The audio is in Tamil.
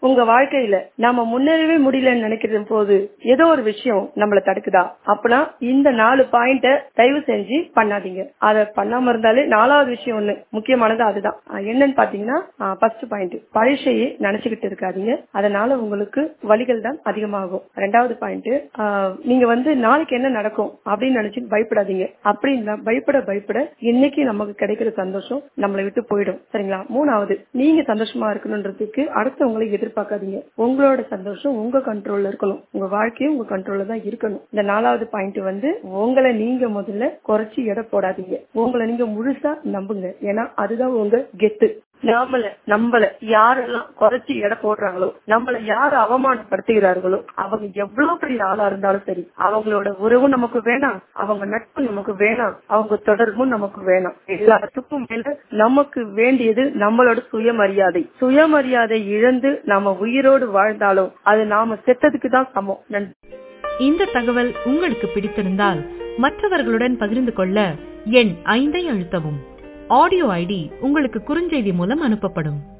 உங்க வாழ்க்கையில நாம முன்னேறவே முடியலன்னு நினைக்கிற போது ஏதோ ஒரு விஷயம் நம்மள தடுக்குதா அப்பனா இந்த நாலு பாயிண்ட தயவு செஞ்சு பண்ணாதீங்க அத பண்ணாம இருந்தாலே நாலாவது விஷயம் ஒண்ணு முக்கியமானது அதுதான் அஹ் என்னன்னு பாத்தீங்கன்னா ஃபர்ஸ்ட் பாயிண்ட் பரீட்சையை நினைச்சுக்கிட்டு இருக்காதீங்க அதனால உங்களுக்கு வலிகள் தான் அதிகமாகும் ரெண்டாவது பாயிண்ட் நீங்க வந்து நாளைக்கு என்ன நடக்கும் அப்படின்னு நினைச்சு பயப்படாதீங்க அப்படின்னா பயப்பட பயப்பட இன்னைக்கு நமக்கு கிடைக்கிற சந்தோஷம் நம்மளை விட்டு போயிடும் சரிங்களா மூணாவது நீங்க சந்தோஷமா இருக்கணுன்றதுக்கு அடுத்தவங்களை எதிர்பார்க்காதீங்க உங்களோட சந்தோஷம் உங்க கண்ட்ரோல்ல இருக்கணும் உங்க வாழ்க்கையும் உங்க கண்ட்ரோல்ல தான் இருக்கணும் இந்த நாலாவது பாயிண்ட் வந்து உங்களை நீங்க முதல்ல குறைச்சி எடை போடாதீங்க உங்களை நீங்க முழுசா நம்புங்க ஏன்னா அதுதான் உங்க கெத்து நாமள நம்மள யாரெல்லாம் குறைச்சி எடை போடுறாங்களோ நம்மள யார் அவமானப்படுத்துகிறார்களோ அவங்க எவ்வளவு பெரிய ஆளா இருந்தாலும் சரி அவங்களோட உறவும் நமக்கு வேணாம் அவங்க நட்பு நமக்கு வேணாம் அவங்க தொடர்பும் நமக்கு வேணாம் எல்லாத்துக்கும் மேல நமக்கு வேண்டியது நம்மளோட சுயமரியாதை சுயமரியாதை இழந்து நாம உயிரோடு வாழ்ந்தாலும் அது நாம செத்ததுக்கு தான் சமம் நன்றி இந்த தகவல் உங்களுக்கு பிடித்திருந்தால் மற்றவர்களுடன் பகிர்ந்து கொள்ள எண் ஐந்தை அழுத்தவும் ஆடியோ ஐடி உங்களுக்கு குறுஞ்செய்தி மூலம் அனுப்பப்படும்